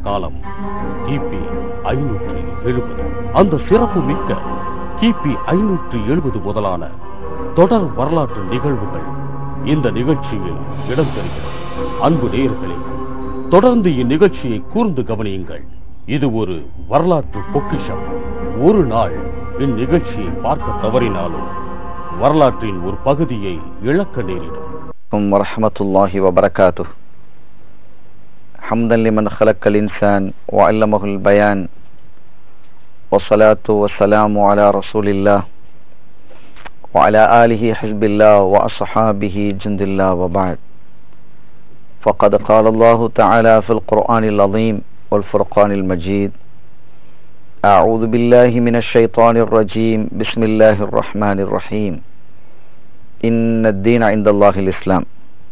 காலம் கிபி ஐநூற்றி எழுபது அந்த சிறப்பு மிக்க கிபி ஐநூற்றி எழுபது முதலான தொடர் வரலாற்று நிகழ்வுகள் இந்த நிகழ்ச்சியில் இடம்பெறுகிறது அன்பு நேயர்களே தொடர்ந்து இந்நிகழ்ச்சியை கூர்ந்து கவனியுங்கள் இது ஒரு வரலாற்று பொக்கிஷம் ஒரு நாள் இந்நிகழ்ச்சியை பார்க்க தவறினாலும் வரலாற்றின் ஒரு பகுதியை இழக்க நேரிடும் عليكم ورحمة الله وبركاته حمدا لمن خلق الإنسان وعلمه البيان والصلاة والسلام على رسول الله وعلى آله حزب الله وأصحابه جند الله وبعد فقد قال الله تعالى في القرآن العظيم والفرقان المجيد أعوذ بالله من الشيطان الرجيم بسم الله الرحمن الرحيم إن الدين عند الله الإسلام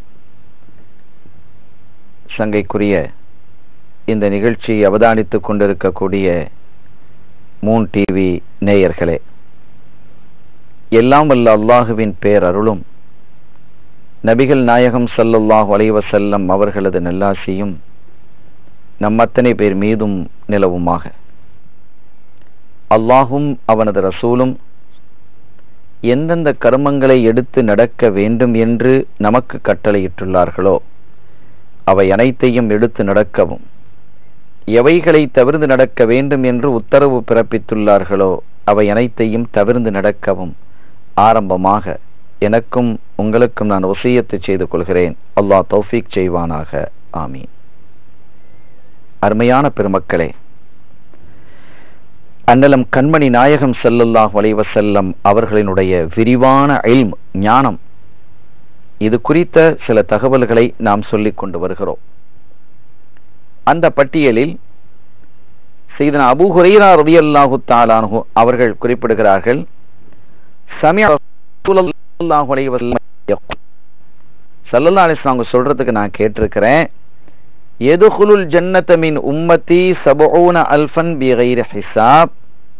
சங்கைக்குரிய இந்த நிகழ்ச்சியை அவதானித்துக் கொண்டிருக்கக்கூடிய மூன் டிவி நேயர்களே எல்லாம் வல்ல அல்லாஹுவின் பேரருளும் நபிகள் நாயகம் ஸல்லல்லாஹு அலைஹி வஸல்லம் அவர்களது நல்லாசியும் நம் அத்தனை பேர் மீதும் நிலவுமாக அல்லாஹும் அவனது ரசூலும் எந்தெந்த கர்மங்களை எடுத்து நடக்க வேண்டும் என்று நமக்கு கட்டளையிட்டுள்ளார்களோ அவை அனைத்தையும் எடுத்து நடக்கவும் எவைகளை தவிர்த்து நடக்க வேண்டும் என்று உத்தரவு பிறப்பித்துள்ளார்களோ அவை அனைத்தையும் தவிர்த்து நடக்கவும் ஆரம்பமாக எனக்கும் உங்களுக்கும் நான் வசியத்து செய்து கொள்கிறேன் அல்லாஹ் தௌஃபீக் செய்வானாக ஆமீன் அருமையான பெருமக்களே அன்னலம் கண்மணி நாயகம் ஸல்லல்லாஹு அலைஹி வஸல்லம் அவர்களினுடைய விரிவான இல்ம் ஞானம் இது குறித்த சில தகவல்களை நாம் சொல்லிக் கொண்டு வருகிறோம் அந்த பட்டியலில் செய்தன அபூ ஹுரைரா ரலியல்லாஹு தஆலாஹு அவர்கள் குறிப்பிடுகிறார்கள் சமிஅ ரசூலுல்லாஹி அலைஹி வஸல்லம் யக்கூல். ஸல்லல்லாஹு அலைஹி வஸல்லம் அவங்க சொல்றதுக்கு நான் கேட்டிருக்கிறேன் எதுகுலுல் ஜன்னத மின் உம்மத்தி சபூன அல்ஃபன் பிகைரி ஹிசாப்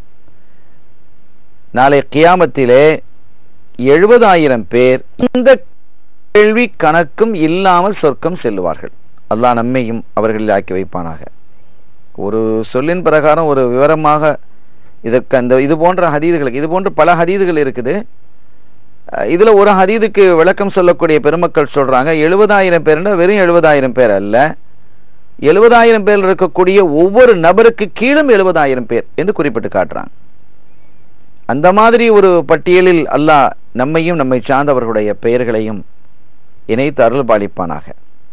நாளை கியாமத்திலே எழுபதாயிரம் பேர் இந்த கேள்வி கணக்கும் இல்லாமல் சொர்க்கம் செல்லுவார்கள் அல்லாஹ் நம்மையும் அவர்களில் ஆக்கி வைப்பானாக ஒரு சொல்லின் பிரகாரம் ஒரு விவரமாக இதற்கு அந்த இது போன்ற ஹதீதுகளுக்கு இது போன்ற பல ஹதீதுகள் இருக்குது அஹ் இதுல ஒரு ஹதீதுக்கு விளக்கம் சொல்லக்கூடிய பெருமக்கள் சொல்றாங்க எழுபதாயிரம் பேர்னா வெறும் எழுபதாயிரம் பேர் அல்ல எழுபதாயிரம் பேர் இருக்கக்கூடிய ஒவ்வொரு நபருக்கு கீழும் எழுபதாயிரம் பேர் என்று குறிப்பிட்டு காட்டுறாங்க அந்த மாதிரி ஒரு பட்டியலில் அல்லாஹ் நம்மையும் நம்மை சார்ந்தவர்களுடைய பெயர்களையும் இணைத்து அருள் பாலிப்பானாக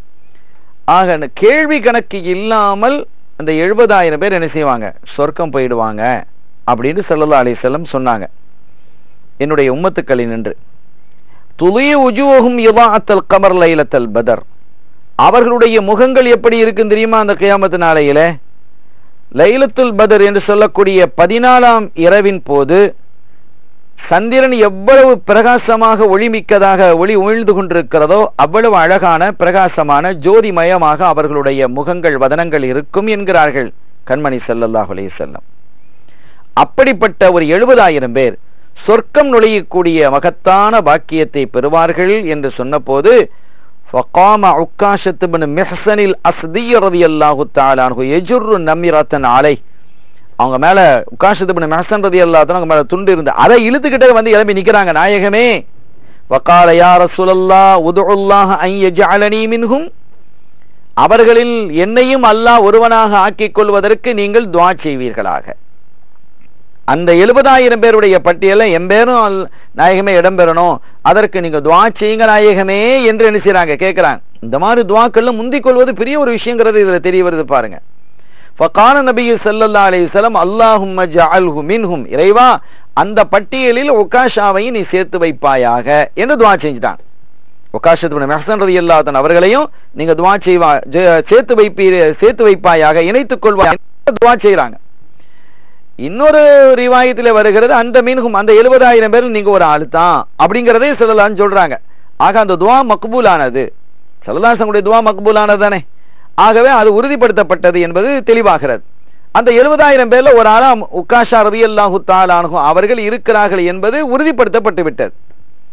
ஆக அந்த கேள்வி கணக்கு இல்லாமல் அந்த எழுபதாயிரம் பேர் என்ன செய்வாங்க சொர்க்கம் போயிடுவாங்க அப்படின்னு ஸல்லல்லாஹு அலைஹி வஸல்லம் சொன்னாங்க என்னுடைய உம்மத்துக்களின் என்று துளிய உஜுவகும் இதாஅத்தல் கமர் லைலத்தல் பதர் அவர்களுடைய முகங்கள் எப்படி இருக்கும் தெரியுமா அந்த கியாமத்து நாளையில லைலத்துல் பதர் என்று சொல்லக்கூடிய பதினாலாம் இரவின் போது சந்திரன் எவ்வளவு பிரகாசமாக ஒளிமிக்கதாக ஒளி உமிழ்ந்து கொண்டிருக்கிறதோ அவ்வளவு அழகான பிரகாசமான ஜோதிமயமாக அவர்களுடைய முகங்கள் வதனங்கள் இருக்கும் என்கிறார்கள் கண்மணி ஸல்லல்லாஹு அலைஹி வஸல்லம் அப்படிப்பட்ட ஒரு எழுபதாயிரம் பேர் சொர்க்கம் நுழையக்கூடிய மகத்தான பாக்கியத்தை பெறுவார்கள் என்று சொன்னபோது فقام عكاشة بن محسن الأسدي رضي الله تعالى عنه يجر نمرة عليه அவங்க மேல உக்காஷத்து பின் மெஹசன் ரதி அல்லாஹ் அவங்க மேல துண்டு இருந்து அதை இழுத்துக்கிட்டே வந்து எழுப்பி நிக்கிறாங்க நாயகமே வக்கால யா ரசூலல்லாஹ் உதுல்லாஹ் அன் யஜஅலனி மின்ஹும் அவர்களில் என்னையும் அல்லாஹ் ஒருவனாக ஆக்கிக் கொள்வதற்கு நீங்கள் துஆ செய்வீர்களாக அந்த எழுபதாயிரம் பேருடைய பட்டியலில் என் பேரும் அல்- நாயகமே இடம்பெறணும் அதற்கு நீங்க துவா செய்யுங்க நாயகமே என்று என்ன செய்றாங்க கேட்கிறாங்க இந்த மாதிரி துவாக்கள்ல முந்திக் கொள்வது பெரிய ஒரு விஷயங்கிறது இதுல தெரிய வருது பாருங்க ஃபகான நபியு ஸல்லல்லாஹு அலைஹி வஸல்லம் அல்லாஹும்ம ஜஅல்ஹு மின்ஹும் இறைவா அந்த பட்டியலில் உகாஷாவையும் நீ சேர்த்து வைப்பாயாக என்று துவா செஞ்சுட்டான் உகாஷத் பின் மெஹசன் ரலியல்லாஹு தஆலா அவர்களையும் நீங்க துவா செய்வா ஜெ- சேர்த்து வைப்பீர் சேர்த்து வைப்பாயாக இணைத்துக் கொள்வாய் துவா செய்றாங்க இன்னொரு ரிவாயத்தில் வருகிறது அந்த மீன்கும் அந்த எழுபதாயிரம் பேர் நீங்க ஒரு ஆளு தான் அப்படிங்கிறதே சொல்லலாம்னு சொல்றாங்க ஆக அந்த துவா மக்பூலானது சல்லல்லாசனுடைய துவா மக்பூலானது தானே ஆகவே அது உறுதிப்படுத்தப்பட்டது என்பது தெளிவாகிறது அந்த எழுபதாயிரம் பேர்ல ஒரு ஆளா உக்காஷா ரவி அல்லாஹு தாலானு அவர்கள் இருக்கிறார்கள் என்பது உறுதிப்படுத்தப்பட்டு விட்டது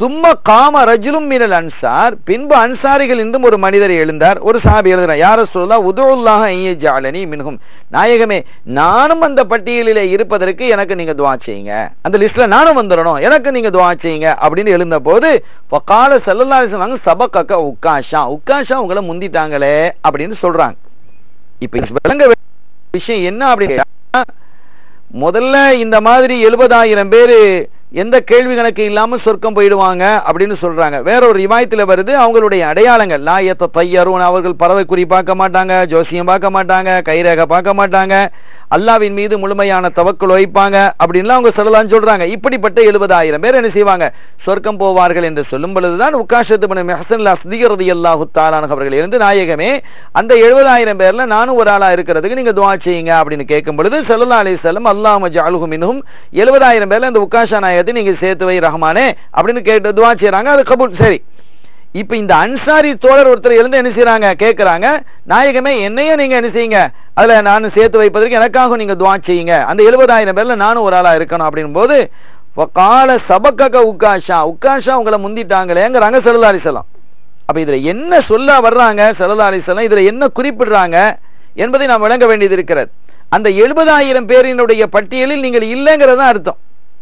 சும்ம காம ரஜுலும் மினல் அன்சார் பின்பு அன்சாரிகள் என்றும் ஒரு மனிதர் எழுந்தார் ஒரு சாபி எழுதுறார் யார சொல்லா உதுல்லாஹ ஜாலனி மின்ஹும் நாயகமே நானும் அந்த பட்டியலிலே இருப்பதற்கு எனக்கு நீங்க துவா செய்யுங்க அந்த லிஸ்ட்ல நானும் வந்துடணும் எனக்கு நீங்க துவா செய்யுங்க அப்படின்னு எழுந்த போது கால செல்லல்லா சொன்னாங்க சபக்கக்க உக்காஷா உக்காஷா உங்களை முந்திட்டாங்களே அப்படின்னு சொல்றாங்க இப்ப இது விளங்க வேண்டிய விஷயம் என்ன அப்படின்னு கேட்டா, முதல்ல இந்த மாதிரி எழுபதாயிரம் பேரு எந்த கேள்வி கணக்கு இல்லாம சொர்க்கம் போயிடுவாங்க அப்படின்னு சொல்றாங்க வேற ஒரு ரிவாயத்துல வருது அவங்களுடைய அடையாளங்கள் லாயத்த தையரும் அவர்கள் பறவை குறி பார்க்க மாட்டாங்க ஜோசியம் பார்க்க மாட்டாங்க கைரேகை பார்க்க மாட்டாங்க அல்லாவின் மீது முழுமையான தவக்குள் வைப்பாங்க அப்படின்லாம் அவங்க சொல்லலாம்னு சொல்றாங்க இப்படிப்பட்ட எழுபதாயிரம் பேர் என்ன செய்வாங்க சொர்க்கம் போவார்கள் என்று சொல்லும் பொழுதுதான் உக்காஷத்து பண்ண ஹசன் அஸ்திகரதி அல்லாஹு தாலான அவர்கள் இருந்து நாயகமே அந்த எழுபதாயிரம் பேர்ல நானும் ஒரு ஆளா இருக்கிறதுக்கு நீங்க துவா செய்யுங்க அப்படின்னு கேட்கும் பொழுது சல்லா அலி செல்லம் அல்லாம ஜாலுகு மின்ஹும் எழுபதாயிரம் பேர்ல இந்த உக்காஷா நாயகத்தை நீங்க சேர்த்து வை ரஹ்மானே அப்படின்னு கேட்டு துவா செய்றாங்க அது கபூல் சரி இப்ப இந்த அன்சாரி தோழர் ஒருத்தர் எழுந்து என்ன செய்றாங்க கேட்கறாங்க நாயகமே என்னையும் நீங்க என்ன செய்யுங்க அதுல நான் சேர்த்து வைப்பதற்கு எனக்காக நீங்க துவா செய்யுங்க அந்த எழுபதாயிரம் பேர்ல நானும் ஒரு ஆளா இருக்கணும் அப்படின் போது கால சபக்கக உக்காஷா உக்காஷா உங்களை முந்திட்டாங்களேங்கிறாங்க செல்லா அலிசலாம் அப்ப இதுல என்ன சொல்ல வர்றாங்க செல்லா அலிசலாம் இதுல என்ன குறிப்பிடுறாங்க என்பதை நாம் விளங்க வேண்டியது இருக்கிறது அந்த எழுபதாயிரம் பேரினுடைய பட்டியலில் நீங்கள் இல்லைங்கிறது தான் அர்த்தம்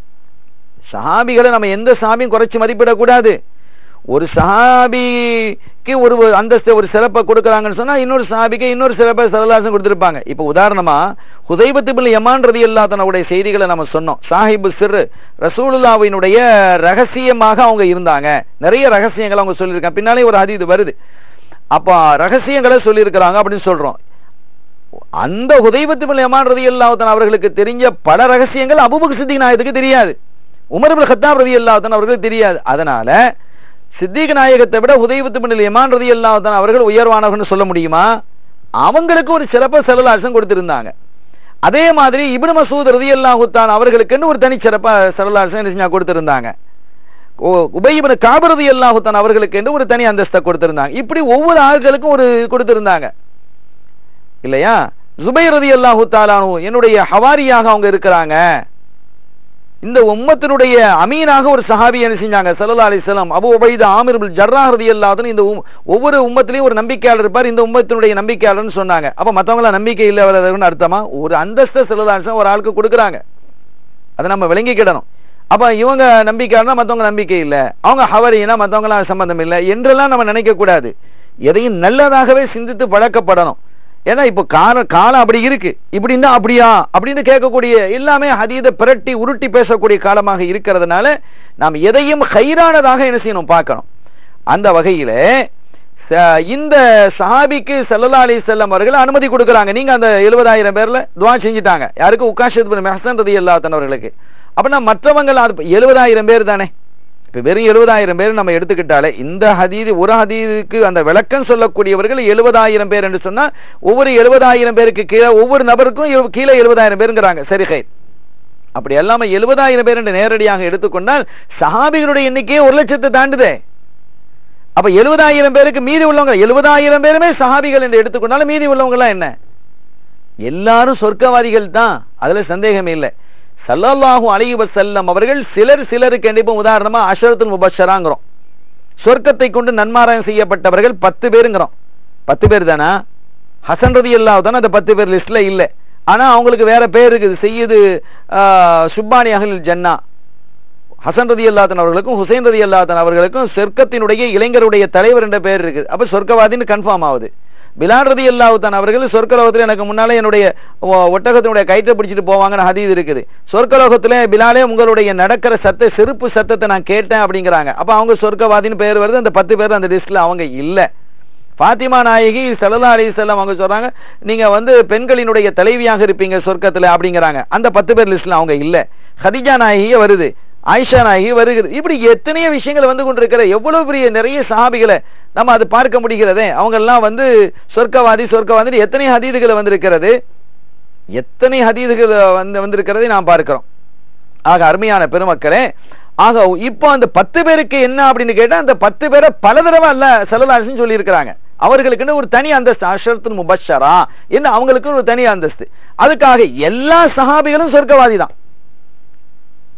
சஹாபிகளை நம்ம எந்த சாமியும் குறைச்சு மதிப்பிடக்கூடாது ஒரு சஹாபிக்கு ஒரு அந்தஸ்து ஒரு சிறப்பை கொடுக்கறாங்கன்னு சொன்னா இன்னொரு சஹாபிக்கு இன்னொரு சிறப்பை சரலாசம் கொடுத்திருப்பாங்க இப்ப உதாரணமா ஹுதைபத்து பின் யமான் ரதி அல்லாத்தனுடைய செய்திகளை நம்ம சொன்னோம் சாஹிபு சிறு ரசூலுல்லாவினுடைய ரகசியமாக அவங்க இருந்தாங்க நிறைய ரகசியங்களை அவங்க சொல்லியிருக்காங்க பின்னாலே ஒரு ஹதீது வருது அப்ப ரகசியங்களை சொல்லியிருக்கிறாங்க அப்படின்னு சொல்றோம் அந்த ஹுதைபத்து பின் யமான் ரதி அல்லாத்தன் அவர்களுக்கு தெரிஞ்ச பல ரகசியங்கள் அபுபக் சித்திக் நாயத்துக்கு தெரியாது உமர் பின் ஹத்தாப் ரதி அல்லாத்தன் அவர்களுக்கு தெரியாது அதனால சித்திக நாயகத்தை விட உதயபத்து பின் யமான் ரதி அல்லாஹ் அவர்கள் உயர்வானவர்கள் சொல்ல முடியுமா அவங்களுக்கு ஒரு சிறப்ப செலலாசம் கொடுத்திருந்தாங்க அதே மாதிரி இப்னு மசூத் ரதி அல்லாஹுத்தான் அவர்களுக்குன்னு ஒரு தனி சிறப்பா செலலாசம் என்ன செஞ்சா கொடுத்திருந்தாங்க உபயிபன காபரதி அல்லாஹுத்தான் அவர்களுக்கு என்று ஒரு தனி அந்தஸ்தை கொடுத்திருந்தாங்க இப்படி ஒவ்வொரு ஆட்களுக்கும் ஒரு கொடுத்திருந்தாங்க இல்லையா ஜுபைரதி அல்லாஹு தாலானு என்னுடைய ஹவாரியாக அவங்க இருக்கிறாங்க இந்த உம்மத்தினுடைய அமீனாக ஒரு சஹாபி என்ன செஞ்சாங்க சல்லா அலிஸ்லாம் அபு உபைத ஆமிர் ஜர்ரா ரதி அல்லாதுன்னு இந்த உம்- ஒவ்வொரு உம்மத்திலையும் ஒரு நம்பிக்கையாளர் இருப்பார் இந்த உம்மத்தினுடைய நம்பிக்கையாளர்னு சொன்னாங்க அப்ப மத்தவங்கள நம்பிக்கை இல்லவர்கள்னு அர்த்தமா ஒரு அந்தஸ்த சல்லா அலிஸ்லாம் ஒரு ஆளுக்கு கொடுக்குறாங்க அதை நம்ம விளங்கிக்கிடணும் அப்ப இவங்க நம்பிக்கையாளர்னா மத்தவங்க நம்பிக்கை இல்ல அவங்க ஹவரினா மத்தவங்களாம் சம்பந்தம் இல்லை என்றெல்லாம் நம்ம நினைக்க கூடாது எதையும் நல்லதாகவே சிந்தித்து பழக்கப்படணும் ஏன்னா இப்போ கால காலம் அப்படி இருக்கு இப்படின்னா அப்படியா அப்படின்னு கேட்கக்கூடிய எல்லாமே அதீத பிரட்டி உருட்டி பேசக்கூடிய காலமாக இருக்கிறதுனால நாம் எதையும் ஹைரானதாக என்ன செய்யணும் பார்க்கணும் அந்த வகையில ச- இந்த சஹாபிக்கு ஸல்லல்லாஹு அலைஹி வஸல்லம் அவர்கள் அனுமதி கொடுக்கறாங்க நீங்க அந்த எழுபதாயிரம் பேர்ல துவா செஞ்சுட்டாங்க யாருக்கு உக்காஷத் பின் மெஹசன் ரதி அவர்களுக்கு அப்படின்னா மற்றவங்க எழுபதாயிரம் பேர் தானே இப்ப வெறும் எழுபதாயிரம் பேர் நம்ம எடுத்துக்கிட்டாலே இந்த ஹதீது ஒரு ஹதீதுக்கு அந்த விளக்கம் சொல்லக்கூடியவர்கள் எழுபதாயிரம் பேர் என்று சொன்னா ஒவ்வொரு எழுபதாயிரம் பேருக்கு கீழே ஒவ்வொரு நபருக்கும் எழு- கீழே எழுபதாயிரம் பேருங்கிறாங்க சரி ஹை அப்படி எல்லாம எழுபதாயிரம் பேர் என்று நேரடியாக எடுத்துக்கொண்டால் சஹாபிகளுடைய எண்ணிக்கையே ஒரு லட்சத்தை தாண்டுதே அப்ப எழுபதாயிரம் பேருக்கு மீதி உள்ளவங்க எழுபதாயிரம் பேருமே சஹாபிகள் என்று எடுத்துக்கொண்டாலும் மீதி உள்ளவங்க எல்லாம் என்ன எல்லாரும் சொர்க்கவாதிகள் தான் அதுல சந்தேகமே இல்லை ஸல்லல்லாஹு அலைஹி வஸல்லம் அவர்கள் சிலர் சிலருக்கு கண்டிப்பா உதாரணமா அஷரத்துல் முபஷராங்கிறோம் சொர்க்கத்தை கொண்டு நன்மாராயம் செய்யப்பட்டவர்கள் பத்து பேருங்கிறோம் பத்து பேர் தானா ஹசன் ரதி தானே அந்த பத்து பேர் லிஸ்ட்ல இல்ல ஆனா அவங்களுக்கு வேற பேர் இருக்குது செய்யுது சுப்பானி அகலில் ஜன்னா ஹசன் ரதி அல்லாத்தன் அவர்களுக்கும் ஹுசைன் ரதி அல்லாத்தன் அவர்களுக்கும் சொர்க்கத்தினுடைய இளைஞருடைய தலைவர் என்ற பெயர் இருக்குது அப்ப சொர்க்கவாதின்னு கன்ஃபார்ம் ஆகுது பிலால் ரதி அல்லாஹுத்தான் அவர்கள் சொர்க்கலோகத்தில் எனக்கு முன்னாலே என்னுடைய ஒ- ஒட்டகத்தினுடைய கயிற்றை பிடிச்சிட்டு போவாங்கன்னு ஹதீஸ் இருக்குது சொர்க்கலோகத்துல பிலாலே உங்களுடைய நடக்கிற சத்த செருப்பு சத்தத்தை நான் கேட்டேன் அப்படிங்கிறாங்க அப்ப அவங்க சொர்க்கவாதின்னு பேர் வருது அந்த பத்து பேர் அந்த லிஸ்ட்ல அவங்க இல்ல பாத்திமா நாயகி சல்லா அலிசல்லாம் அவங்க சொல்றாங்க நீங்க வந்து பெண்களினுடைய தலைவியாக இருப்பீங்க சொர்க்கத்துல அப்படிங்கிறாங்க அந்த பத்து பேர் லிஸ்ட்ல அவங்க இல்ல ஹதிஜா நாயகியே வருது ஆயிஷா நாயகி வருகிறது இப்படி எத்தனையோ விஷயங்கள் வந்து கொண்டிருக்கிற எவ்வளவு பெரிய நிறைய சஹாபிகளை நம்ம அது பார்க்க முடிகிறதே அவங்க எல்லாம் வந்து சொர்க்கவாதி சொர்க்கவாதி எத்தனை ஹதீதுகளை வந்திருக்கிறது எத்தனை ஹதீதுகள் வந்து வந்திருக்கிறதை நாம் பார்க்கிறோம் ஆக அருமையான பெருமக்களே ஆக இப்போ அந்த பத்து பேருக்கு என்ன அப்படின்னு கேட்டா அந்த பத்து பேரை பல தடவை அல்ல செல்லலாசன் சொல்லி இருக்கிறாங்க அவர்களுக்குன்னு ஒரு தனி அந்தஸ்து அஷரத்து முபஷரா என்ன அவங்களுக்கு ஒரு தனி அந்தஸ்து அதுக்காக எல்லா சஹாபிகளும் சொர்க்கவாதி தான்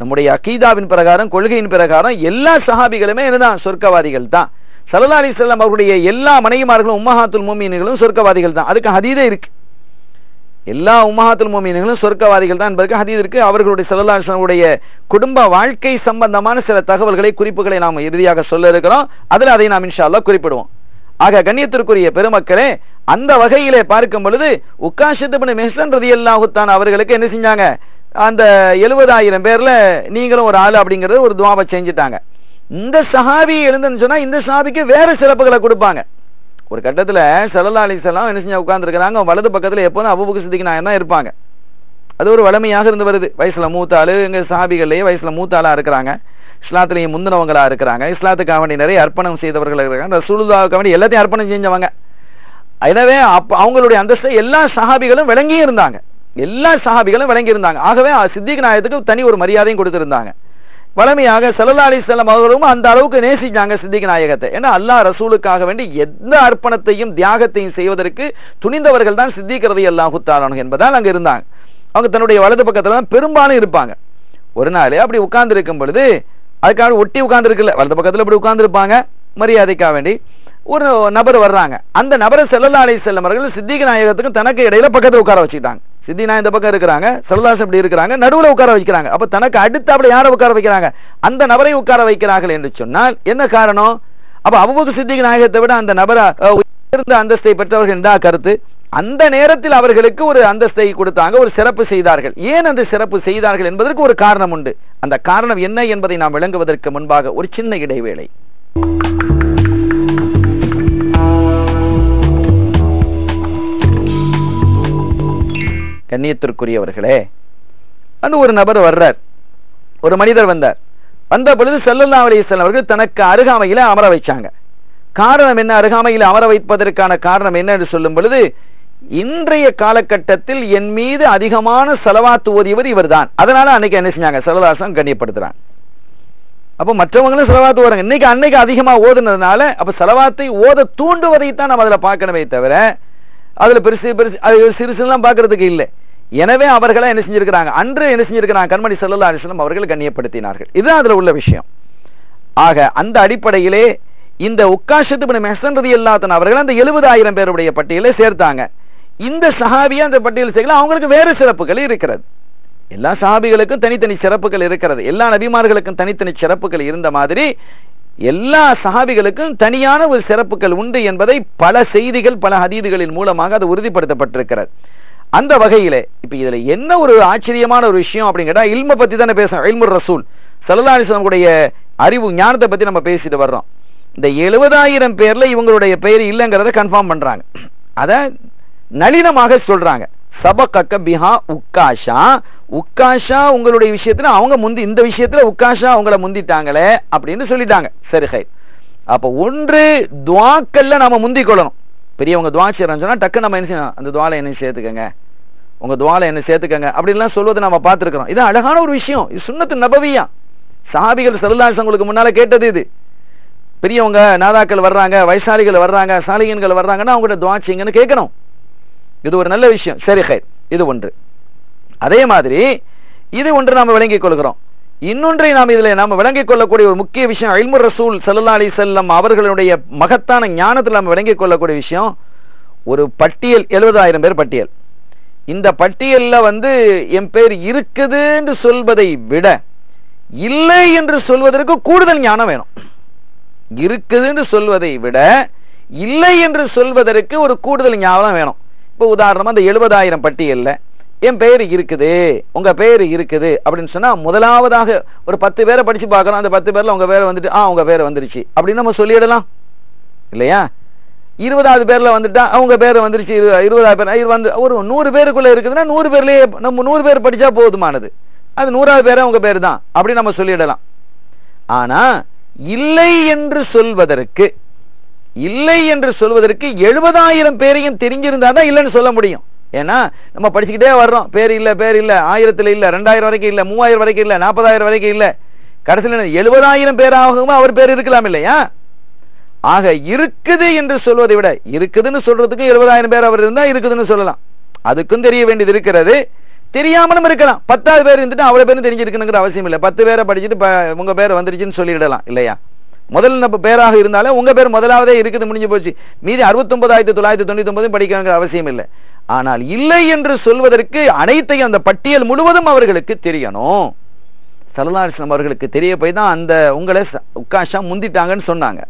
நம்முடைய அகீதாவின் பிரகாரம் கொள்கையின் பிரகாரம் எல்லா சஹாபிகளுமே என்னதான் சொர்க்கவாதிகள் தான் சல்லா அலிஸ்லாம் அவருடைய எல்லா மனைவிமார்களும் உம்மஹாத்துல் மோமீன்களும் சொர்க்கவாதிகள் தான் அதுக்கு ஹதீதே இருக்கு எல்லா உம்மஹாத்துல் மோமீன்களும் சொர்க்கவாதிகள் தான் என்பதற்கு ஹதீத் இருக்கு அவர்களுடைய சல்லா அலிஸ்லாமுடைய குடும்ப வாழ்க்கை சம்பந்தமான சில தகவல்களை குறிப்புகளை நாம் இறுதியாக சொல்ல இருக்கிறோம் அதுல அதை நாம் இன்ஷா அல்லாஹ் குறிப்பிடுவோம் ஆக கண்ணியத்திற்குரிய பெருமக்களே அந்த வகையிலே பார்க்கும் பொழுது உக்காஷத்து மெஹ்சன் ரதி அல்லாஹுத்தான் அவர்களுக்கு என்ன செஞ்சாங்க அந்த எழுபதாயிரம் பேர்ல நீங்களும் ஒரு ஆளு அப்படிங்கறது ஒரு துவாவை செஞ்சுட்டாங்க இந்த சஹாபி எழுந்துன்னு சொன்னா இந்த சஹாபிக்கு வேற சிறப்புகளை கொடுப்பாங்க ஒரு கட்டத்துல சல்லா அலிசல்லாம் என்ன செஞ்சு உட்கார்ந்துருக்கிறாங்க வலது பக்கத்துல எப்போதும் அபுபக்கு சித்திக்கு நாயன் தான் இருப்பாங்க அது ஒரு வளமையாக இருந்து வருது வயசுல மூத்த ஆளு எங்க சஹாபிகள்லயே வயசுல மூத்த ஆளா இருக்கிறாங்க இஸ்லாத்திலையும் முந்தினவங்களா இருக்கிறாங்க இஸ்லாத்துக்காக வேண்டி நிறைய அர்ப்பணம் செய்தவர்கள் இருக்கிறாங்க ரசூலுல்லாவுக்கு வேண்டி எல்லாத்தையும் அர்ப்பணம் செஞ்சவங்க எனவே அப்ப அவங்களுடைய அந்தஸ்தை எல்லா சஹாபிகளும் விளங்கியும் இருந்தாங்க எல்லா சஹாபிகளும் விளங்கி இருந்தாங்க ஆகவே சித்திக் நாயத்துக்கு தனி ஒரு மரியாதையும் கொடுத்திருந்தாங்க வளமையாக சல்லா அலிஸ்லாம் அவர்களும் அந்த அளவுக்கு நேசிச்சாங்க சித்திக் நாயகத்தை ஏன்னா அல்லாஹ் ரசூலுக்காக வேண்டி எந்த அர்ப்பணத்தையும் தியாகத்தையும் செய்வதற்கு துணிந்தவர்கள் தான் சித்திக்கிறது எல்லாம் குத்தாளணும் என்பதால் அங்க இருந்தாங்க அவங்க தன்னுடைய வலது பக்கத்துல தான் பெரும்பாலும் இருப்பாங்க ஒரு நாள் அப்படி உட்கார்ந்து இருக்கும் பொழுது அதுக்காக ஒட்டி உட்கார்ந்து இருக்குல்ல வலது பக்கத்துல இப்படி உட்கார்ந்து இருப்பாங்க மரியாதைக்காக வேண்டி ஒரு நபர் வர்றாங்க அந்த நபரை செல்லல்லா அலி செல்லம் அவர்கள் சித்திக நாயகத்துக்கும் தனக்கு இடையில பக்கத்துல உட்கார வச்சுட்டாங்க சித்தி நாயகம் இந்த பக்கம் இருக்கிறாங்க செல்லதாஸ் இப்படி இருக்கிறாங்க நடுவுல உட்கார வைக்கிறாங்க அப்ப தனக்கு அடுத்து அப்படி யாரை உட்கார வைக்கிறாங்க அந்த நபரை உட்கார வைக்கிறார்கள் என்று சொன்னால் என்ன காரணம் அப்ப அவ்வளவு சித்திக நாயகத்தை விட அந்த நபரை அஹ், உயர்ந்த அந்தஸ்தை பெற்றவர்கள் என்றா கருத்து அந்த நேரத்தில் அவர்களுக்கு ஒரு அந்தஸ்தை கொடுத்தாங்க ஒரு சிறப்பு செய்தார்கள் ஏன் அந்த சிறப்பு செய்தார்கள் என்பதற்கு ஒரு காரணம் உண்டு அந்த காரணம் என்ன என்பதை நாம் விளங்குவதற்கு முன்பாக ஒரு சின்ன இடைவேளை கண்ணியத்திற்குரியவர்களே அந்த ஒரு நபர் வர்றார் ஒரு மனிதர் வந்தார் வந்த பொழுது செல்லல்லா அலிஸ்லாம் அவர்கள் தனக்கு அருகாமையில அமர வைச்சாங்க காரணம் என்ன அருகாமையில் அமர வைப்பதற்கான காரணம் என்ன என்று சொல்லும் பொழுது இன்றைய காலகட்டத்தில் என் மீது அதிகமான செலவாத்து ஓதியவர் இவர்தான் அதனால அன்னைக்கு என்ன செஞ்சாங்க செலவாசம் கண்ணியப்படுத்துறாங்க அப்ப மற்றவங்களும் செலவாத்து வராங்க இன்னைக்கு அன்னைக்கு அதிகமா ஓதுனதுனால அப்ப செலவாத்தை ஓத தூண்டுவதைத்தான் நம்ம அதுல பார்க்கணுமே தவிர அதுல பெருசு பெருசு அது சிறுசுலாம் பார்க்கறதுக்கு இல்லை எனவே அவர்களை என்ன செஞ்சிருக்கிறாங்க அன்று என்ன செஞ்சிருக்கிறாங்க கண்மணி சல்லா அலிஸ்லாம் அவர்கள் கண்ணியப்படுத்தினார்கள் இதுதான் அதுல உள்ள விஷயம் ஆக அந்த அடிப்படையிலே இந்த உக்காஷத்து மெஹசன் ரதி அல்லாத்தன் அவர்கள் அந்த எழுபதாயிரம் பேருடைய பட்டியலை சேர்த்தாங்க இந்த சஹாபியா அந்த பட்டியல் செய்யலாம் அவங்களுக்கு வேற சிறப்புகள் இருக்கிறது எல்லா சஹாபிகளுக்கும் தனித்தனி சிறப்புகள் இருக்கிறது எல்லா நபிமார்களுக்கும் தனித்தனி சிறப்புகள் இருந்த மாதிரி எல்லா சஹாபிகளுக்கும் தனியான ஒரு சிறப்புகள் உண்டு என்பதை பல செய்திகள் பல ஹதீதுகளின் மூலமாக அது உறுதிப்படுத்தப்பட்டிருக்கிறது அந்த வகையிலே இப்ப இதுல என்ன ஒரு ஆச்சரியமான ஒரு விஷயம் அப்படிங்கிற இல்ம பத்தி தானே பேசுறோம் இல்முர் ரசூல் சல்லா அலிஸ்லாமுடைய அறிவு ஞானத்தை பத்தி நம்ம பேசிட்டு வர்றோம் இந்த எழுபதாயிரம் பேர்ல இவங்களுடைய பெயர் இல்லைங்கிறத கன்ஃபார்ம் பண்றாங்க அத நளினமாக சொல்றாங்க சபக்கக்க பிஹா உக்காஷா உக்காஷா உங்களுடைய விஷயத்துல அவங்க முந்தி இந்த விஷயத்துல உக்காஷா அவங்கள முந்திட்டாங்களே அப்படின்னு சொல்லிட்டாங்க சரி ஹை அப்ப ஒன்று துவாக்கல்ல நாம முந்திக் கொள்ளணும் பெரியவங்க துவா செய்யறான்னு சொன்னா டக்கு நம்ம என்ன செய்யணும் அந்த துவால என்ன சேர்த்துக்கங்க உங்க துவால என்ன சேர்த்துக்கங்க அப்படின்லாம் சொல்வதை நம்ம பார்த்திருக்கிறோம் இது அழகான ஒரு விஷயம் இது சுண்ணத்து நபவியா சஹாபிகள் செல்லாசங்களுக்கு முன்னால கேட்டது இது பெரியவங்க நாதாக்கள் வர்றாங்க வயசாளிகள் வர்றாங்க சாலிகன்கள் வர்றாங்கன்னா அவங்ககிட்ட துவா செய்யுங்கன்னு கேட்கணும் இது ஒரு நல்ல விஷயம் சரி ஹைர் இது ஒன்று அதே மாதிரி இது ஒன்று நாம் விளங்கிக் கொள்கிறோம் இன்னொன்றை நாம் இதில் நாம் விளங்கிக் கொள்ளக்கூடிய ஒரு முக்கிய விஷயம் அல்முர் ரசூல் சல்லா அலி செல்லம் அவர்களுடைய மகத்தான ஞானத்தில் நாம் விளங்கிக் கொள்ளக்கூடிய விஷயம் ஒரு பட்டியல் எழுபதாயிரம் பேர் பட்டியல் இந்த பட்டியல்ல வந்து என் பேர் இருக்குது என்று சொல்வதை விட இல்லை என்று சொல்வதற்கு கூடுதல் ஞானம் வேணும் இருக்குது என்று சொல்வதை விட இல்லை என்று சொல்வதற்கு ஒரு கூடுதல் ஞாபகம் வேணும் இப்போ உதாரணமா அந்த எழுபதாயிரம் பட்டியல்ல என் பெயர் இருக்குது உங்க பெயர் இருக்குது அப்படின்னு சொன்னா முதலாவதாக ஒரு பத்து பேரை படிச்சு பார்க்கறோம் அந்த பத்து பேர்ல உங்க பேர் வந்துட்டு ஆ உங்க பேர் வந்துருச்சு அப்படின்னு நம்ம சொல்லிடலாம் இல்லையா இருபதாவது பேர்ல வந்துட்டா அவங்க பேர் வந்துருச்சு இரு- இருபதாவது பேர் இது வந்து ஒரு நூறு பேருக்குள்ள இருக்குதுன்னா நூறு பேர்லயே நம்ம நூறு பேர் படிச்சா போதுமானது அது நூறாவது பேரே உங்க பேர் தான் அப்படி நம்ம சொல்லிடலாம் ஆனா இல்லை என்று சொல்வதற்கு இல்லை என்று சொல்வதற்கு எழுபதாயிரம் பேரையும் தெரிஞ்சிருந்தா தான் இல்லைன்னு சொல்ல முடியும் ஏன்னா நம்ம படிச்சுக்கிட்டே வர்றோம் பேர் இல்ல பேர் இல்ல ஆயிரத்துல இல்ல ரெண்டாயிரம் வரைக்கும் இல்ல மூவாயிரம் வரைக்கும் இல்ல நாற்பதாயிரம் வரைக்கும் இல்ல கடைசியில் எழுபதாயிரம் பேராகவும் அவர் பேர் இருக்கலாம் இல்லையா ஆக இருக்குது என்று சொல்வதை விட இருக்குதுன்னு சொல்றதுக்கு எழுபதாயிரம் பேர் அவர் இருந்தா இருக்குதுன்னு சொல்லலாம் அதுக்கும் தெரிய வேண்டியது இருக்கிறது தெரியாமலும் இருக்கலாம் பத்தாவது பேர் இருந்துட்டு அவ்வளவு பேரும் தெரிஞ்சிருக்கணுங்கிற அவசியம் இல்லை பத்து பேரை படிச்சுட்டு ப- உங்க பேர் வந்துருச்சுன்னு சொல்லிடலாம் இல்லையா முதல் நம்ம பேராக இருந்தாலே உங்க பேர் முதலாவதே இருக்குது முடிஞ்சு போச்சு மீதி அறுபத்தொன்பதாயிரத்தி தொள்ளாயிரத்தி தொண்ணூத்தி ஒன்பதும் படிக்கணுங்கிற அவசியம் இல்லை ஆனால் இல்லை என்று சொல்வதற்கு அனைத்தையும் அந்த பட்டியல் முழுவதும் அவர்களுக்கு தெரியணும் சலதாரிசனம் அவர்களுக்கு தெரிய போய் தான் அந்த உங்களை ச- உக்காஷா முந்திட்டாங்கன்னு சொன்னாங்க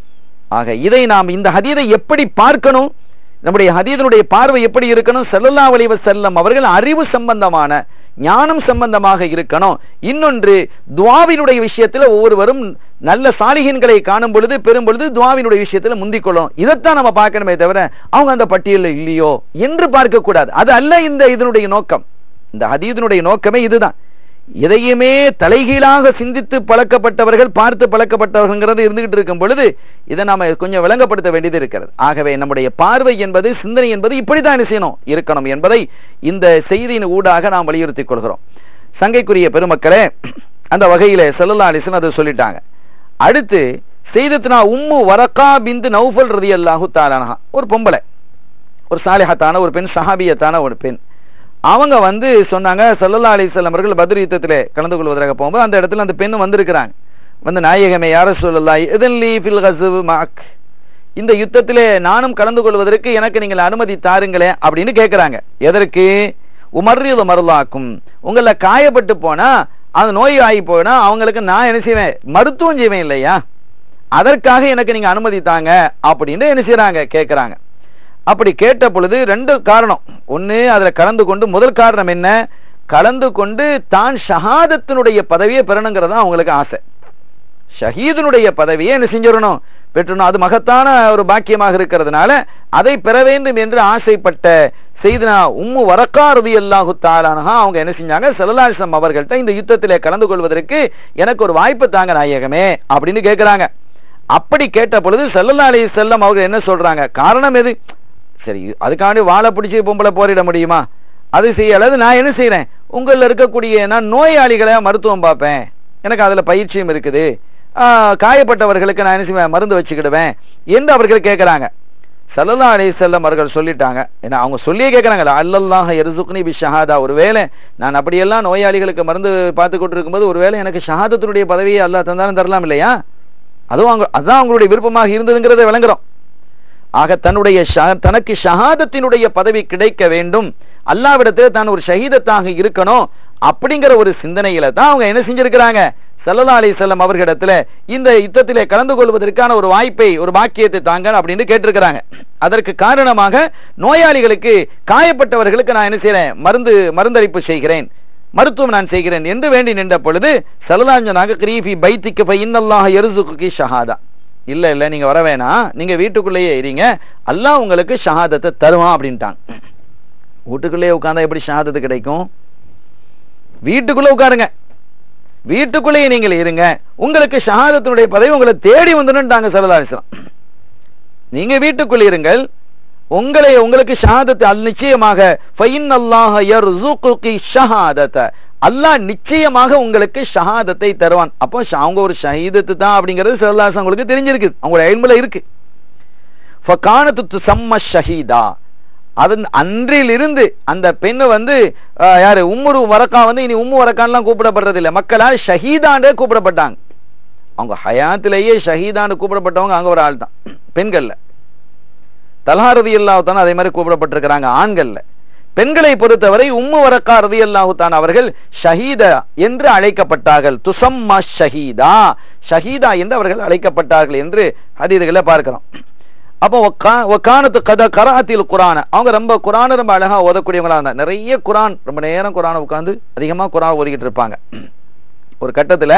ஆக இதை நாம் இந்த ஹதீதை எப்படி பார்க்கணும் நம்முடைய ஹதீதனுடைய பார்வை எப்படி இருக்கணும் செல்லல்லா வலிவ செல்லம் அவர்கள் அறிவு சம்பந்தமான ஞானம் சம்பந்தமாக இருக்கணும் இன்னொன்று துவாவினுடைய விஷயத்துல ஒவ்வொருவரும் நல்ல சாலிகன்களை காணும் பொழுது பெறும் பொழுது துவாவினுடைய விஷயத்துல முந்திக்கொள்ளும் இதைத்தான் நம்ம பார்க்கணுமே தவிர அவங்க அந்த பட்டியலில் இல்லையோ என்று பார்க்க கூடாது அது அல்ல இந்த இதனுடைய நோக்கம் இந்த ஹதீதனுடைய நோக்கமே இதுதான் எதையுமே தலைகீழாக சிந்தித்து பழக்கப்பட்டவர்கள் பார்த்து பழக்கப்பட்டவர்கள்ங்கிறது இருந்துகிட்டு இருக்கும் பொழுது இதை நாம கொஞ்சம் விளங்கப்படுத்த வேண்டியது இருக்கிறது ஆகவே நம்முடைய பார்வை என்பது சிந்தனை என்பது இப்படித்தான் என்ன செய்யணும் இருக்கணும் என்பதை இந்த செய்தியின் ஊடாக நாம் வலியுறுத்திக் கொள்கிறோம் சங்கைக்குரிய பெருமக்களே அந்த வகையில செல்லல்லா அலிசன் அதை சொல்லிட்டாங்க அடுத்து செய்தத்னா உம்மு வரக்கா பிந்து நௌஃபல் ரதி அல்லாஹு தாலானஹா ஒரு பொம்பளை ஒரு சாலிஹத்தான ஒரு பெண் சஹாபியத்தான ஒரு பெண் அவங்க வந்து சொன்னாங்க சல்லல்லா அலிசல்லம் அவர்கள் பத்ர் யுத்தத்திலே கலந்து கொள்வதற்காக போகும்போது அந்த இடத்துல அந்த பெண்ணு வந்திருக்கிறாங்க வந்து நாயகமே யார சொல்லலா இதன்லி ஃபில் கசுவு மாக் இந்த யுத்தத்திலே நானும் கலந்து கொள்வதற்கு எனக்கு நீங்கள் அனுமதி தாருங்களேன் அப்படின்னு கேட்கிறாங்க எதற்கு உமர்றியது மருளாக்கும் உங்களை காயப்பட்டு போனா அந்த நோய் ஆகி போனா அவங்களுக்கு நான் என்ன செய்வேன் மருத்துவம் செய்வேன் இல்லையா அதற்காக எனக்கு நீங்க அனுமதி தாங்க அப்படின்னு என்ன செய்றாங்க கேட்கிறாங்க அப்படி கேட்ட பொழுது ரெண்டு காரணம் ஒண்ணு அதுல கலந்து கொண்டு முதல் காரணம் என்ன கலந்து கொண்டு தான் ஷஹாதத்தினுடைய பதவியை பெறணுங்கிறதா அவங்களுக்கு ஆசை ஷஹீதனுடைய பதவியை என்ன செஞ்சிடணும் பெற்றணும் அது மகத்தான ஒரு பாக்கியமாக இருக்கிறதுனால அதை பெற வேண்டும் என்று ஆசைப்பட்ட செய்தனா உம்மு வரக்காரதி அல்லாஹு தாலானஹா அவங்க என்ன செஞ்சாங்க செல்லலாசம் அவர்கள்ட்ட இந்த யுத்தத்திலே கலந்து கொள்வதற்கு எனக்கு ஒரு வாய்ப்பு தாங்க நாயகமே அப்படின்னு கேட்கிறாங்க அப்படி கேட்ட பொழுது செல்லல்லா அலி செல்லம் அவர்கள் என்ன சொல்றாங்க காரணம் எது சரி அதுக்காண்டி வாழை பிடிச்சி பொம்பளை போரிட முடியுமா அது செய்ய அல்லது நான் என்ன செய்யறேன் உங்களில் இருக்கக்கூடிய நான் நோயாளிகளை மருத்துவம் பார்ப்பேன் எனக்கு அதுல பயிற்சியும் இருக்குது ஆஹ், காயப்பட்டவர்களுக்கு நான் என்ன செய்வேன் மருந்து வச்சுக்கிடுவேன் என்று அவர்கள் கேட்கிறாங்க சல்லல்லா அலி செல்லம் அவர்கள் சொல்லிட்டாங்க ஏன்னா அவங்க சொல்லியே கேட்கறாங்க அல்லல்லாஹ் எருசுக்னி பி ஷஹாதா ஒருவேளை நான் அப்படியெல்லாம் நோயாளிகளுக்கு மருந்து பார்த்து கொண்டு இருக்கும்போது ஒருவேளை எனக்கு ஷஹாதத்தினுடைய பதவியை அல்லாஹ் தந்தாலும் தரலாம் இல்லையா அதுவும் அவங்க அதான் அவங்களுடைய விருப்பமாக இருந்ததுங்கிறத விளங்குறோம் ஆக தன்னுடைய ஷ- தனக்கு ஷஹாதத்தினுடைய பதவி கிடைக்க வேண்டும் அல்லாவிடத்தில் தான் ஒரு ஷஹீதத்தாக இருக்கணும் அப்படிங்கிற ஒரு சிந்தனையில தான் அவங்க என்ன செஞ்சிருக்கிறாங்க சல்லல்லா அலி செல்லம் அவர்களிடத்துல இந்த யுத்தத்திலே கலந்து கொள்வதற்கான ஒரு வாய்ப்பை ஒரு பாக்கியத்தை தாங்க அப்படின்னு கேட்டிருக்கிறாங்க அதற்கு காரணமாக நோயாளிகளுக்கு காயப்பட்டவர்களுக்கு நான் என்ன செய்றேன் மருந்து மருந்தளிப்பு செய்கிறேன் மருத்துவம் நான் செய்கிறேன் என்று வேண்டி நின்ற பொழுது சலதாஞ்சனாக கிரீஃபி பைத்திக்கு பை இன்னல்லாஹ் எருசுக்கு ஷஹாதா இல்ல இல்ல நீங்க வர வேணாம் நீங்க வீட்டுக்குள்ளேயே இருங்க அல்லாஹ் உங்களுக்கு ஷஹாதத்தை தருவான் அப்படின்ட்டாங்க வீட்டுக்குள்ளேயே உட்கார்ந்தா எப்படி ஷஹாதத்து கிடைக்கும் வீட்டுக்குள்ள உட்காருங்க வீட்டுக்குள்ளேயே நீங்கள் இருங்க உங்களுக்கு ஷஹாதத்தினுடைய பதவி உங்களை தேடி வந்துட்டாங்க சரதாரிசனம் நீங்க வீட்டுக்குள்ள இருங்கள் உங்களை உங்களுக்கு ஷஹாதத்து அல் நிச்சயமாக ஃபைன் அல்லாஹ யர்சுகுகி ஷஹாதத அல்லாஹ் நிச்சயமாக உங்களுக்கு ஷஹாதத்தை தருவான் அப்போ ஷ- அவங்க ஒரு ஷஹீதத்து தான் அப்படிங்கிறது சரதாசம் உங்களுக்கு தெரிஞ்சிருக்கு அவங்களோட எல்முல இருக்கு ஃபகானத்து சம்ம ஷஹீதா அதன் அன்றிலிருந்து அந்த பெண்ணு வந்து அஹ், யாரு உம்முரு வரக்கா வந்து இனி உம்மு வரக்கான்லாம் கூப்பிடப்படுறது இல்லை மக்களால் ஷஹீதாண்டே கூப்பிடப்பட்டாங்க அவங்க ஹயாத்திலேயே ஷஹீதான்னு கூப்பிடப்பட்டவங்க அங்க ஒரு ஆள் தான் பெண்கள்ல தல்ஹாரதி அல்லாஹுத்தான் அதே மாதிரி கூப்பிடப்பட்டிருக்கிறாங்க ஆண்கள்ல பெண்களை பொறுத்தவரை உம்மு வரக்கா ரதி அல்லாஹுத்தான் அவர்கள் ஷஹீதா என்று அழைக்கப்பட்டார்கள் துசம்மா ஷஹீதா ஷஹீதா என்று அவர்கள் அழைக்கப்பட்டார்கள் என்று ஹதீதுகளை பார்க்கிறோம் அப்போ ஒக்கா- ஒக்கானத்து கத கராத்தில் குரான அவங்க ரொம்ப குரானை ரொம்ப அழகா ஓதக்கூடியவங்களா இருந்தாங்க நிறைய குரான் ரொம்ப நேரம் குரானை உட்கார்ந்து அதிகமா குரான் ஓதிக்கிட்டு இருப்பாங்க ஒரு கட்டத்துல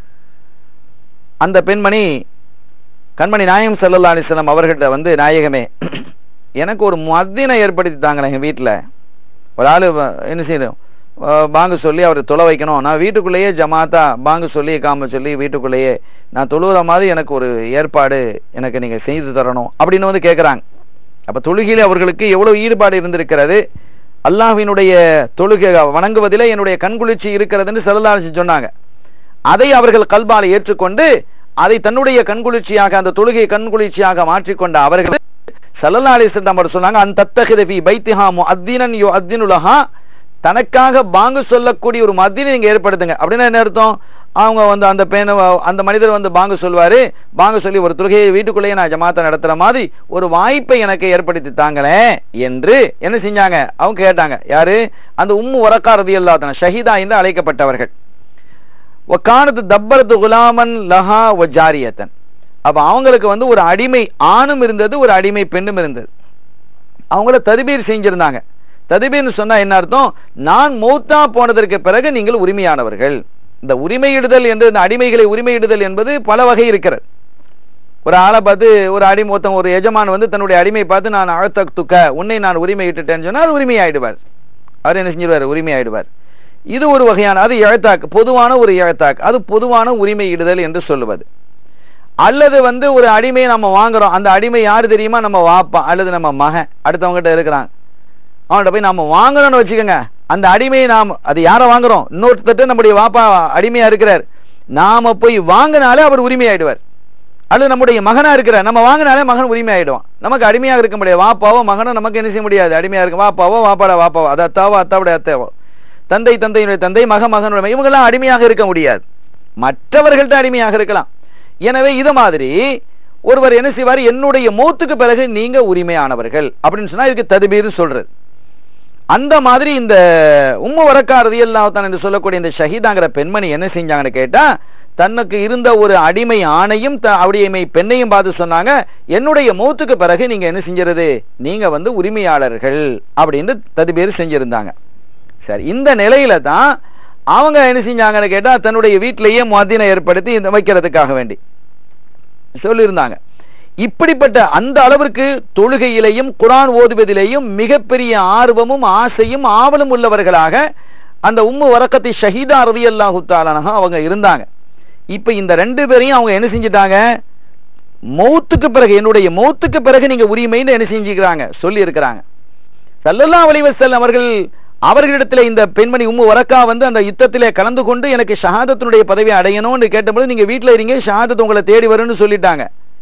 அந்த பெண்மணி கண்மணி நாயகம் ஸல்லல்லாஹு அலைஹி வஸல்லம் அவர்கிட்ட வந்து நாயகமே எனக்கு ஒரு மத்தினை ஏற்படுத்தி தாங்களே எங்க வீட்டுல ஒரு ஆளு வ- என்ன செய்யணும் அஹ் பாங்கு சொல்லி அவர் தொலை வைக்கணும் நான் வீட்டுக்குள்ளேயே ஜமாத்தா பாங்கு சொல்லி காம சொல்லி வீட்டுக்குள்ளேயே நான் தொழுகிற மாதிரி எனக்கு ஒரு ஏற்பாடு எனக்கு நீங்க செய்து தரணும் அப்படின்னு வந்து கேட்குறாங்க அப்ப தொழுகையில அவர்களுக்கு எவ்வளவு ஈடுபாடு இருந்திருக்கிறது அல்லாஹ்வினுடைய தொழுகை வணங்குவதிலே என்னுடைய கண்குளிர்ச்சி இருக்கிறதுன்னு செல்லலாசி சொன்னாங்க அதை அவர்கள் கல்பால ஏற்றுக்கொண்டு அதை தன்னுடைய கண்குளிர்ச்சியாக அந்த தொழுகை கண்குளிர்ச்சியாக மாற்றிக்கொண்ட அவர்கள் சல்லல்லா அலிஸ்லாம் அவர் சொன்னாங்க அந்த தத்தகித பி பைத்திஹா முஅத்தினன் யுஅத்தினுலஹா தனக்காக பாங்கு சொல்லக்கூடிய ஒரு மத்தியை நீங்க ஏற்படுத்துங்க அப்படின்னா என்ன அர்த்தம் அவங்க வந்து அந்த பேன அந்த மனிதர் வந்து பாங்கு சொல்வாரு பாங்கு சொல்லி ஒரு தொழுகையை வீட்டுக்குள்ளேயே நான் ஜமாத்தை நடத்துற மாதிரி ஒரு வாய்ப்பை எனக்கு ஏற்படுத்தி தாங்களேன் என்று என்ன செஞ்சாங்க அவங்க கேட்டாங்க யாரு அந்த உம்மு உரக்கா ரதி அல்லாத்தன ஷஹீதா என்று அழைக்கப்பட்டவர்கள் காணத்து தப்பரத்து குலாமன் லஹா ஒ ஜாரியத்தன் அப்ப அவங்களுக்கு வந்து ஒரு அடிமை ஆணும் இருந்தது ஒரு அடிமை பெண்ணும் இருந்தது அவங்கள ததுபீர் செஞ்சிருந்தாங்க ததுபீர்னு சொன்னா என்ன அர்த்தம் நான் மௌத்தா போனதற்கு பிறகு நீங்கள் உரிமையானவர்கள் இந்த உரிமையிடுதல் என்று இந்த அடிமைகளை உரிமையிடுதல் என்பது பல வகை இருக்கிறது ஒரு ஆளை பார்த்து ஒரு அடிமை ஒருத்தன் ஒரு எஜமான் வந்து தன்னுடைய அடிமை பார்த்து நான் அழத்தத்துக்க உன்னை நான் உரிமையிட்டுட்டேன்னு சொன்னால் உரிமையாயிடுவார் அவர் என்ன செஞ்சிருவார் உரிமையாயிடுவார் இது ஒரு வகையான அது இழத்தாக்கு பொதுவான ஒரு இழத்தாக்கு அது பொதுவான உரிமையிடுதல் என்று சொல்லுவது அல்லது வந்து ஒரு அடிமையை நம்ம வாங்குறோம் அந்த அடிமை யாரு தெரியுமா நம்ம வாப்பா அல்லது நம்ம மகன் அடுத்தவங்ககிட்ட இருக்கிறாங்க அவன்கிட்ட போய் நம்ம வாங்கணும்னு வச்சுக்கோங்க அந்த அடிமையை நாம் அது யாரை வாங்குறோம் இன்னொருத்தட்டு நம்முடைய வாப்பா அடிமையா இருக்கிறார் நாம போய் வாங்கினாலே அவர் உரிமையாயிடுவார் அல்லது நம்முடைய மகனா இருக்கிறார் நம்ம வாங்கினாலே மகன் உரிமையாயிடுவான் நமக்கு அடிமையாக இருக்க முடியாது வாப்பாவோ மகனோ நமக்கு என்ன செய்ய முடியாது அடிமையா இருக்க வாப்பாவோ வாப்பாட வாப்பாவோ அது அத்தாவோ அத்தாவுடைய அத்தாவோ தந்தை தந்தையினுடைய தந்தை மக மகனுடைய இவங்கெல்லாம் அடிமையாக இருக்க முடியாது மற்றவர்கள்ட்ட அடிமையாக இருக்கலாம் எனவே இது மாதிரி ஒருவர் என்ன செய்வார் என்னுடைய மூத்துக்கு பிறகு நீங்க உரிமையானவர்கள் அப்படின்னு சொன்னா இதுக்கு ததுபீர் சொல்றது அந்த மாதிரி இந்த உம்ம வரக்காரதி எல்லாம் என்று சொல்லக்கூடிய இந்த ஷஹீதாங்கிற பெண்மணி என்ன செஞ்சாங்கன்னு கேட்டா தனக்கு இருந்த ஒரு அடிமை ஆணையும் அடிமை பெண்ணையும் பார்த்து சொன்னாங்க என்னுடைய மூத்துக்கு பிறகு நீங்க என்ன செஞ்சிருது நீங்க வந்து உரிமையாளர்கள் அப்படின்னு ததுபேர் செஞ்சிருந்தாங்க சரி இந்த நிலையில தான் அவங்க என்ன செஞ்சாங்கன்னு கேட்டா தன்னுடைய வீட்டிலேயே மதினை ஏற்படுத்தி இந்த வைக்கிறதுக்காக வேண்டி சொல்லியிருந்தாங்க இப்படிப்பட்ட அந்த அளவிற்கு தொழுகையிலையும் குரான் ஓதுவதிலேயும் மிகப்பெரிய ஆர்வமும் ஆசையும் ஆவலும் உள்ளவர்களாக அந்த உம்மு வரக்கத்தை ஷஹீதா ரதி அல்லாஹு அவங்க இருந்தாங்க இப்ப இந்த ரெண்டு பேரையும் அவங்க என்ன செஞ்சிட்டாங்க மௌத்துக்கு பிறகு என்னுடைய மௌத்துக்கு பிறகு நீங்க உரிமைன்னு என்ன செஞ்சுக்கிறாங்க சொல்லி இருக்கிறாங்க சல்லல்லா அலிவசல் அவர்கள் அவர்களிடத்தில் இந்த பெண்மணி உம்மு வரக்கா வந்து அந்த யுத்தத்திலே கலந்து கொண்டு எனக்கு ஷஹாதத்தினுடைய பதவியை அடையணும்னு கேட்டபோது நீங்க வீட்டில் இருங்க ஷஹாதத் உங்களை தேடி வரும்னு சொல்லிட்டாங்க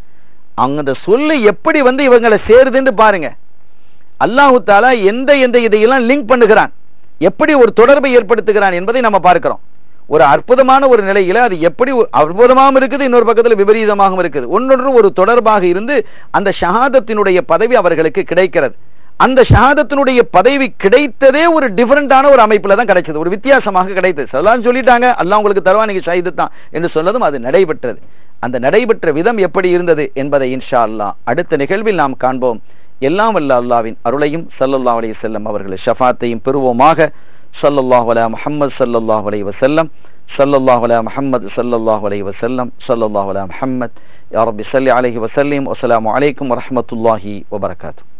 அவங்க அந்த சொல்லு எப்படி வந்து இவங்களை சேருதுன்னு பாருங்க அல்லாஹு தாலா எந்த எந்த இதையெல்லாம் லிங்க் பண்ணுகிறான் எப்படி ஒரு தொடர்பை ஏற்படுத்துகிறான் என்பதை நம்ம பார்க்கிறோம் ஒரு அற்புதமான ஒரு நிலையில அது எப்படி அற்புதமாகவும் இருக்குது இன்னொரு பக்கத்தில் விபரீதமாகவும் இருக்குது ஒன்னொன்று ஒரு தொடர்பாக இருந்து அந்த ஷஹாதத்தினுடைய பதவி அவர்களுக்கு கிடைக்கிறது அந்த ஷஹாதத்தினுடைய பதவி கிடைத்ததே ஒரு டிஃபரெண்டான ஒரு அமைப்புல தான் கிடைச்சது ஒரு வித்தியாசமாக கிடைத்தது சொல்லலாம் சொல்லிட்டாங்க அல்லாஹ் உங்களுக்கு தருவா நீங்க ஷஹீது தான் என்று சொன்னதும் அது நடைபெற்றது அந்த நடைபெற்ற விதம் எப்படி இருந்தது என்பதை இன்ஷா அல்லா அடுத்த நிகழ்வில் நாம் காண்போம் எல்லாம் வல்ல அல்லாவின் அருளையும் சல்லல்லா அலி செல்லம் அவர்கள் ஷஃபாத்தையும் பெறுவோமாக சல்லல்லாஹ் அலா முஹம்மது சல்லல்லாஹ் அலை வசல்லம் சல்லல்லாஹ் அலா முஹம்மது சல்லல்லாஹ் அலை வசல்லம் சல்லல்லாஹ் அலா முஹம்மத் யா ரப்பி சல்லி அலைஹி வசல்லிம் வஸ்ஸலாமு அலைக்கும் வரஹ்மத்துல்லாஹி வபரகாத்துஹு